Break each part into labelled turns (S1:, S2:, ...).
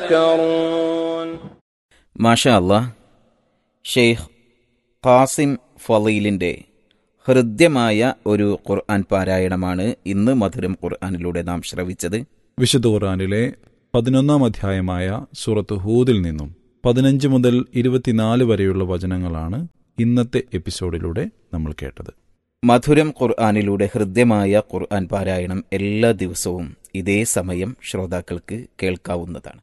S1: تذكرون
S2: മാഷാ അല്ലാ ഷെയ്ഖ് ഖാസിം ഫലീലിൻ്റെ ഹൃദ്യമായ ഒരു ഖുർആൻ പാരായണമാണ് ഇന്ന് മധുരം ഖുർആനിലൂടെ നാം ശ്രവിച്ചത്
S3: വിശുദ്ധ ഖുർആനിലെ പതിനൊന്നാം അധ്യായമായ സൂറത്ത് ഹൂദിൽ നിന്നും പതിനഞ്ച് മുതൽ ഇരുപത്തിനാല് വരെയുള്ള വചനങ്ങളാണ് ഇന്നത്തെ എപ്പിസോഡിലൂടെ നമ്മൾ കേട്ടത്
S2: മധുരം ഖുർആനിലൂടെ ഹൃദ്യമായ ഖുർആൻ പാരായണം എല്ലാ ദിവസവും ഇതേ സമയം ശ്രോതാക്കൾക്ക് കേൾക്കാവുന്നതാണ്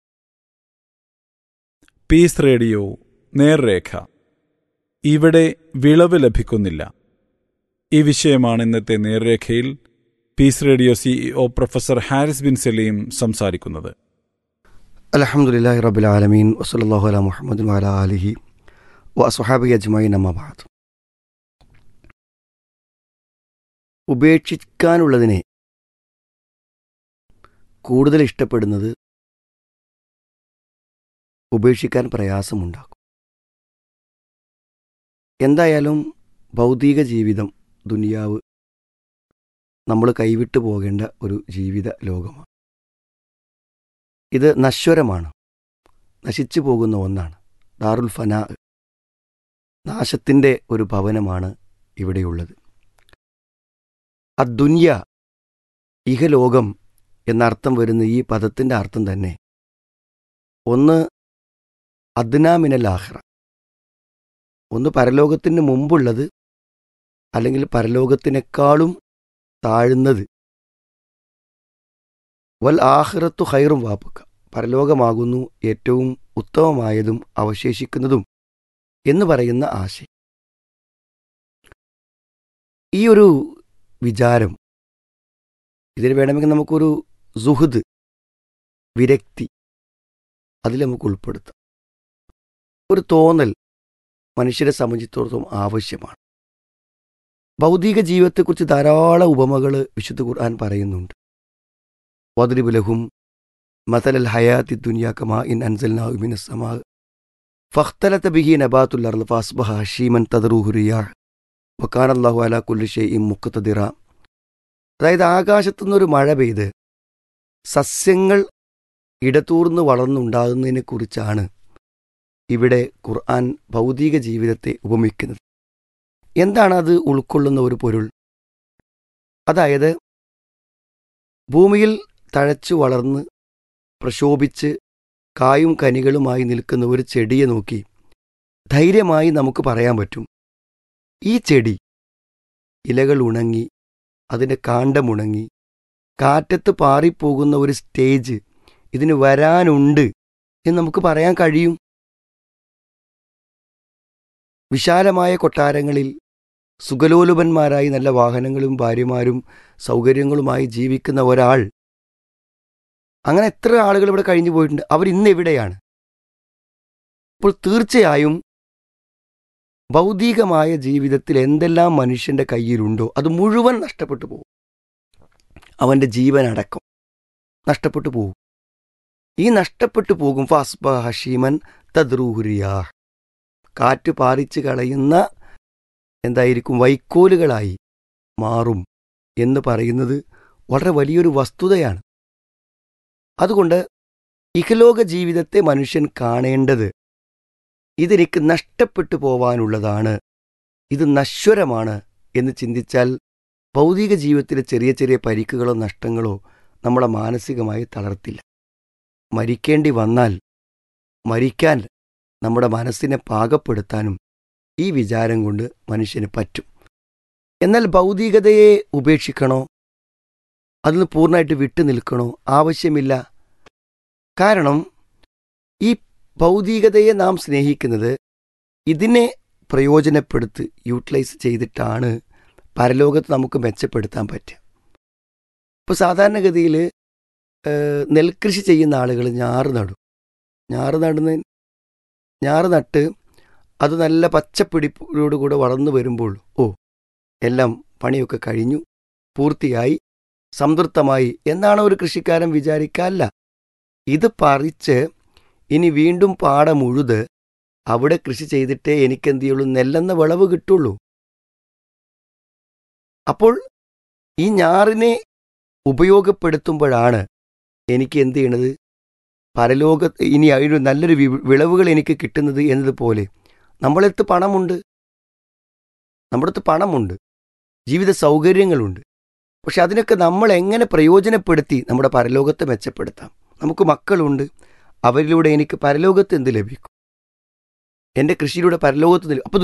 S3: പീസ് റേഡിയോ നേർരേഖ ഇവിടെ വിളവ് ലഭിക്കുന്നില്ല ഈ വിഷയമാണ് ഇന്നത്തെ നേർരേഖയിൽ Peace Radio CEO professor Haris bin Saleem സംസാരിക്കുന്നത്
S4: അലഹമുല്ലാ റബുൽ ആലമീൻ വസല്ലാഹു അല മുഹമ്മദ് വാല അലിഹി വസുഹാബി അജ്മായി നമാബാദ് ഉപേക്ഷിക്കാനുള്ളതിനെ കൂടുതൽ ഇഷ്ടപ്പെടുന്നത് ഉപേക്ഷിക്കാൻ പ്രയാസമുണ്ടാക്കും എന്തായാലും ഭൗതിക ജീവിതം ദുനിയാവ് നമ്മൾ കൈവിട്ടു പോകേണ്ട ഒരു ജീവിത ലോകമാണ് ഇത് നശ്വരമാണ് നശിച്ചു പോകുന്ന ഒന്നാണ് ദാറുൽ ഫനാ നാശത്തിൻ്റെ ഒരു ഭവനമാണ് ഇവിടെയുള്ളത് അദ്ദുന്യ ഇഹലോകം എന്നർത്ഥം വരുന്ന ഈ പദത്തിൻ്റെ അർത്ഥം തന്നെ ഒന്ന് അദ്നാമിനൽ ആഹ്റ ഒന്ന് പരലോകത്തിന് മുമ്പുള്ളത് അല്ലെങ്കിൽ പരലോകത്തിനേക്കാളും താഴ്ന്നത് വൽ ആഹിറത്തു ഹൈറും വാപ്പുക്ക പരലോകമാകുന്നു ഏറ്റവും ഉത്തമമായതും അവശേഷിക്കുന്നതും എന്ന് പറയുന്ന ആശയം ഈ ഒരു വിചാരം ഇതിന് വേണമെങ്കിൽ നമുക്കൊരു സുഹൃദ് വിരക്തി അതിൽ നമുക്ക് ഉൾപ്പെടുത്താം ഒരു തോന്നൽ മനുഷ്യരെ സംബന്ധിച്ചിടത്തോളം ആവശ്യമാണ് ഭൗതിക ജീവിതത്തെക്കുറിച്ച് ധാരാളം ഉപമകൾ വിശുദ്ധ ഖുർആൻ പറയുന്നുണ്ട് വദ്രിബ് ലഹും മതലൽ ഹയാത്തി ദുനിയാക്കമാ ഇൻ അൻസൽനാഹു മിനസ് സമാ ഫഖ്തലത ബിഹി നബാത്തുൽ അർള് ഫാസ്ബഹ ഹഷീമൻ തദറൂഹു റിയാഹ് വക്കാന അല്ലാഹു അലാ കുല്ലി ഷൈഇൻ മുഖ്തദിറ അതായത് ആകാശത്തുനിന്നൊരു മഴ പെയ്ത് സസ്യങ്ങൾ ഇടതൂർന്ന് വളർന്നുണ്ടാകുന്നതിനെക്കുറിച്ചാണ് ഇവിടെ ഖുർആൻ ഭൗതിക ജീവിതത്തെ ഉപമിക്കുന്നത് എന്താണ് അത് ഉൾക്കൊള്ളുന്ന ഒരു പൊരുൾ അതായത് ഭൂമിയിൽ തഴച്ചു വളർന്ന് പ്രശോഭിച്ച് കായും കനികളുമായി നിൽക്കുന്ന ഒരു ചെടിയെ നോക്കി ധൈര്യമായി നമുക്ക് പറയാൻ പറ്റും ഈ ചെടി ഇലകൾ ഉണങ്ങി അതിൻ്റെ കാണ്ടമുണങ്ങി കാറ്റത്ത് പാറിപ്പോകുന്ന ഒരു സ്റ്റേജ് ഇതിന് വരാനുണ്ട് എന്ന് നമുക്ക് പറയാൻ കഴിയും വിശാലമായ കൊട്ടാരങ്ങളിൽ സുഖലോലുപന്മാരായി നല്ല വാഹനങ്ങളും ഭാര്യമാരും സൗകര്യങ്ങളുമായി ജീവിക്കുന്ന ഒരാൾ അങ്ങനെ എത്ര ആളുകൾ ഇവിടെ കഴിഞ്ഞു പോയിട്ടുണ്ട് അവർ ഇന്ന് എവിടെയാണ് അപ്പോൾ തീർച്ചയായും ഭൗതികമായ ജീവിതത്തിൽ എന്തെല്ലാം മനുഷ്യന്റെ കയ്യിലുണ്ടോ അത് മുഴുവൻ നഷ്ടപ്പെട്ടു പോകും അവന്റെ ജീവനടക്കം നഷ്ടപ്പെട്ടു പോകും ഈ നഷ്ടപ്പെട്ടു പോകും ഫാസ്ബ ഹഷീമൻ തദ്രൂഹുരിയാ കാറ്റ് പാറിച്ച് കളയുന്ന എന്തായിരിക്കും വൈക്കോലുകളായി മാറും എന്ന് പറയുന്നത് വളരെ വലിയൊരു വസ്തുതയാണ് അതുകൊണ്ട് ഇഹലോക ജീവിതത്തെ മനുഷ്യൻ കാണേണ്ടത് ഇതെനിക്ക് നഷ്ടപ്പെട്ടു പോവാനുള്ളതാണ് ഇത് നശ്വരമാണ് എന്ന് ചിന്തിച്ചാൽ ഭൗതിക ജീവിതത്തിലെ ചെറിയ ചെറിയ പരിക്കുകളോ നഷ്ടങ്ങളോ നമ്മളെ മാനസികമായി തളർത്തില്ല മരിക്കേണ്ടി വന്നാൽ മരിക്കാൻ നമ്മുടെ മനസ്സിനെ പാകപ്പെടുത്താനും ഈ വിചാരം കൊണ്ട് മനുഷ്യന് പറ്റും എന്നാൽ ഭൗതികതയെ ഉപേക്ഷിക്കണോ അതിൽ നിന്ന് പൂർണ്ണമായിട്ട് വിട്ടു നിൽക്കണോ ആവശ്യമില്ല കാരണം ഈ ഭൗതികതയെ നാം സ്നേഹിക്കുന്നത് ഇതിനെ പ്രയോജനപ്പെടുത്ത് യൂട്ടിലൈസ് ചെയ്തിട്ടാണ് പരലോകത്ത് നമുക്ക് മെച്ചപ്പെടുത്താൻ പറ്റുക ഇപ്പോൾ സാധാരണഗതിയിൽ നെൽകൃഷി ചെയ്യുന്ന ആളുകൾ ഞാറ് നടും ഞാറ് നടുന്ന ഞാറ് നട്ട് അത് നല്ല പച്ചപ്പിടിപ്പോടുകൂടെ വളർന്നു വരുമ്പോൾ ഓ എല്ലാം പണിയൊക്കെ കഴിഞ്ഞു പൂർത്തിയായി സംതൃപ്തമായി എന്നാണ് ഒരു കൃഷിക്കാരൻ വിചാരിക്കാല്ല ഇത് പറിച്ച് ഇനി വീണ്ടും പാടം ഉഴുത് അവിടെ കൃഷി ചെയ്തിട്ടേ എനിക്കെന്ത് ചെയ്യുള്ളൂ നെല്ലെന്ന വിളവ് കിട്ടുള്ളൂ അപ്പോൾ ഈ ഞാറിനെ ഉപയോഗപ്പെടുത്തുമ്പോഴാണ് എനിക്ക് എന്ത് ചെയ്യണത് പരലോകത്ത് ഇനി ഒരു നല്ലൊരു വി- വിളവുകൾ എനിക്ക് കിട്ടുന്നത് എന്നതുപോലെ നമ്മളടുത്ത് പണമുണ്ട് നമ്മുടെ അടുത്ത് പണമുണ്ട് ജീവിത സൗകര്യങ്ങളുണ്ട് പക്ഷെ അതിനൊക്കെ നമ്മൾ എങ്ങനെ പ്രയോജനപ്പെടുത്തി നമ്മുടെ പരലോകത്തെ മെച്ചപ്പെടുത്താം നമുക്ക് മക്കളുണ്ട് അവരിലൂടെ എനിക്ക് പരലോകത്ത് എന്ത് ലഭിക്കും എൻ്റെ കൃഷിയിലൂടെ പരലോകത്ത് എന്ത് ലഭി- അപ്പോൾ